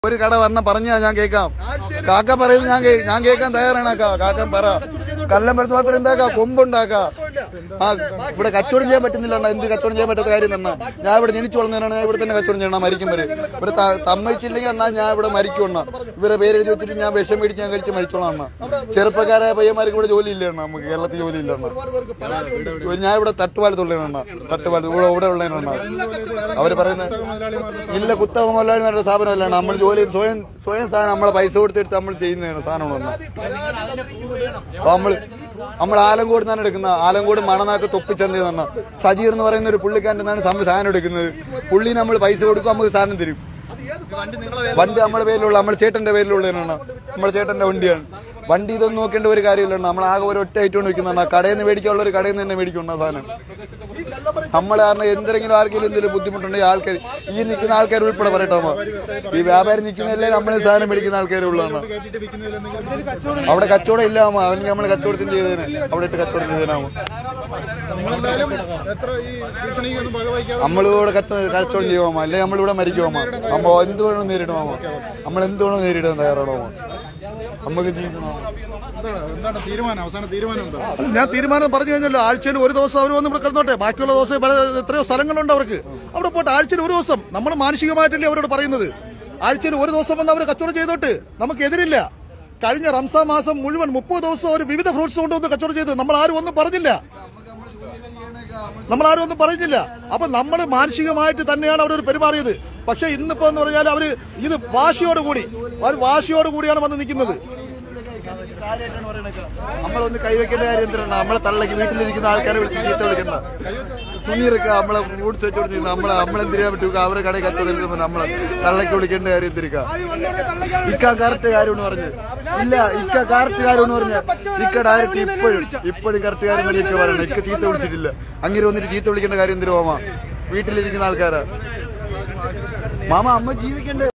ഒരു കട പറഞ്ഞ പറഞ്ഞാ ഞാൻ കേൾക്കാം കാക്ക പറയുന്നത് ഞാൻ കേ- ഞാൻ കേൾക്കാൻ തയ്യാറാണ് കാക്ക കാക്കൻ പറ കല്ലം പരത്ത് മാത്രം എന്താക്കാ കൊമ്പുണ്ടാക്ക ആ ഇവിടെ കച്ചവടം ചെയ്യാൻ പറ്റുന്നില്ല അണ്ണാ. എന്ത് കച്ചവടം ചെയ്യാൻ പറ്റാത്ത കാര്യം തന്നെ ഞാൻ ഇവിടെ ജനിച്ചു വളർന്നതാണ് ഞാൻ ഇവിടെ തന്നെ കച്ചവടം ചെയ്യണം മരിക്കും വരെ ഇവിടെ ത- സമ്മതിച്ചില്ലെങ്കിൽ എന്നാ ഞാൻ ഇവിടെ മരിക്കും അണ്ണാ ഇവരെ പേര് എഴുതി വെച്ചിട്ട് ഞാൻ വിഷം മേടിച്ച് ഞാൻ കഴിച്ച് മരിച്ചോളാം അണ്ണാ ചെറുപ്പക്കാരായ പയ്യന്മാർക്ക് ഇവിടെ ജോലി ഇല്ല അണ്ണാ നമുക്ക് കേരളത്തിൽ ജോലി ഇല്ല അണ്ണാ ഞാൻ ഇവിടെ തട്ടുപാലത്തുള്ളതാണ് അണ്ണാ തട്ടുപാലത്ത് ഇവിടെ ഇവിടെ ഉള്ളതാണ് അവര് പറയുന്നത് ഇല്ല കുത്തക മുതലാളിമാരുടെ സ്ഥാപനമല്ലാണ് നമ്മൾ ജോലി സ്വയം സ്വയം സാധനം നമ്മളെ പൈസ കൊടുത്തിട്ട് നമ്മൾ ചെയ്യുന്നതാണ് സാധനമാണ് അപ്പൊ നമ്മള് നമ്മൾ ആലങ്കോട് നിന്നാണ് എടുക്കുന്നത് ആലങ്കോട് മണനാക്ക് തൊപ്പിച്ചന്തി തന്നെ സജീർ എന്ന് പറയുന്ന ഒരു പുള്ളിക്കാരൻ്റെ നിന്നാണ് നമ്മൾ സാധനം എടുക്കുന്നത് പുള്ളി നമ്മൾ പൈസ കൊടുക്കും നമുക്ക് സാധനം തരും വണ്ടി നമ്മുടെ പേരിലുള്ള നമ്മുടെ ചേട്ടന്റെ പേരിലുള്ളതാണ് നമ്മുടെ ചേട്ടന്റെ വണ്ടിയാണ് വണ്ടി ഇതൊന്നും നോക്കേണ്ട ഒരു കാര്യമില്ല നമ്മൾ ആകെ ഒരു ഒറ്റ ഐറ്റം വെക്കുന്നതാണ് കടയിൽ നിന്ന് മേടിക്കാനുള്ള ഒരു കടയിൽ നിന്ന് തന്നെ മേടിക്കുന്ന സാധനം നമ്മൾ കാരണം എന്തെങ്കിലും ആർക്കെങ്കിലും എന്തെങ്കിലും ബുദ്ധിമുട്ടുണ്ടെങ്കിൽ ആൾക്കാർ ഈ നിൽക്കുന്ന ആൾക്കാർ ഉൾപ്പെടെ പറയട്ടോ അമ്മ. ഈ വ്യാപാരി നിൽക്കുന്നതല്ലേ നമ്മളെ സാധനം മേടിക്കുന്ന ആൾക്കാരെ ഉള്ളതാണ് അവിടെ കച്ചവടം ഇല്ല അമ്മ അവന് നമ്മൾ കച്ചവടത്തിന് ചെയ്തതിന് അവിടെ ഇട്ട് കച്ചവടം ചെയ്തതിനാമോ നിങ്ങളെന്തായാലും എത്ര ഈ ഭീഷണിക്കൊന്നും വകവയ്ക്കാതെ നമ്മളിവിടെ കച്ച കച്ചവടം ചെയ്യുമോ അല്ലെ നമ്മളിവിടെ മരിക്കുമോ നമ്മ എന്ത് വേണം നേരിടുമോ നമ്മൾ എന്ത് വേണം നേരിടാൻ തയ്യാറാണോ നമുക്ക് ജീവിക്കണോ എന്താണ് എന്താണ് തീരുമാനം അവസാന തീരുമാനം എന്താണ് ഞാൻ തീരുമാനം പറഞ്ഞു കഴിഞ്ഞല്ലോ ആഴ്ചയിൽ ഒരു ദിവസം അവർ വന്ന് ഇവിടെ കിടന്നോട്ടെ ബാക്കിയുള്ള ദിവസം ഇവിടെ എത്രയോ സ്ഥലങ്ങളുണ്ട് അവർക്ക് അവിടെ പോട്ടെ ആഴ്ചയിൽ ഒരു ദിവസം നമ്മൾ മാനസികമായിട്ടല്ലേ അവരോട് പറയുന്നത് ആഴ്ചയിൽ ഒരു ദിവസം വന്ന് അവർ കച്ചവടം ചെയ്തോട്ട് നമുക്ക് എതിരില്ല കഴിഞ്ഞ റംസാൻ മാസം മുഴുവൻ മുപ്പത് ദിവസം അവർ വിവിധ ഫ്രൂട്ട്സ് കൊണ്ടുവന്ന് കച്ചവടം ചെയ്തു നമ്മൾ ആരും ഒന്നും പറഞ്ഞില്ല നമ്മൾ ആരും ഒന്നും പറഞ്ഞില്ല അപ്പൊ നമ്മൾ മാനസികമായിട്ട് തന്നെയാണ് അവരൊരു പെരുമാറിയത് പക്ഷെ ഇന്നിപ്പോ എന്ന് പറഞ്ഞാൽ അവര് ഇത് വാശിയോടുകൂടി അവർ വാശിയോടുകൂടിയാണ് വന്ന് നിൽക്കുന്നത് നമ്മളൊന്ന് കൈവയ്ക്കേണ്ട കാര്യം എന്തിനാണ് നമ്മളെ തള്ളക്ക് വീട്ടിലിരിക്കുന്ന ആൾക്കാരെ വിളിച്ച് ചീത്ത വിളിക്കണ്ട സുനീറൊക്കെ നമ്മളെ മൂടിച്ച് വെച്ചോണ്ടിരുന്ന നമ്മളെ നമ്മളെന്തിനാ പറ്റുക അവരെ കടയിൽ കച്ചവടം ചെയ്യുമ്പോൾ നമ്മളെ തള്ളക്ക് വിളിക്കേണ്ട കാര്യം എന്തിരിക്ക ഇക്ക കറക്റ്റ് കാര്യമെന്ന് പറഞ്ഞു ഇല്ല ഇക്ക കറക്റ്റ് കാര്യമെന്ന് പറഞ്ഞു ഇക്ക ഡയറക്റ്റ് ഇപ്പോഴും ഇപ്പോഴും കറക്റ്റ് കാര്യം തന്നെ ഇക്ക പറയണം ഇക്ക ചീത്ത വിളിച്ചിട്ടില്ല അങ്ങനെ വന്നിട്ട് ചീത്ത വിളിക്കേണ്ട കാര്യം എന്തിനു മാമ വീട്ടിലിരിക്കുന്ന ആൾക്കാരാ മാമ അമ്മ ജീവിക്കണ്ടേ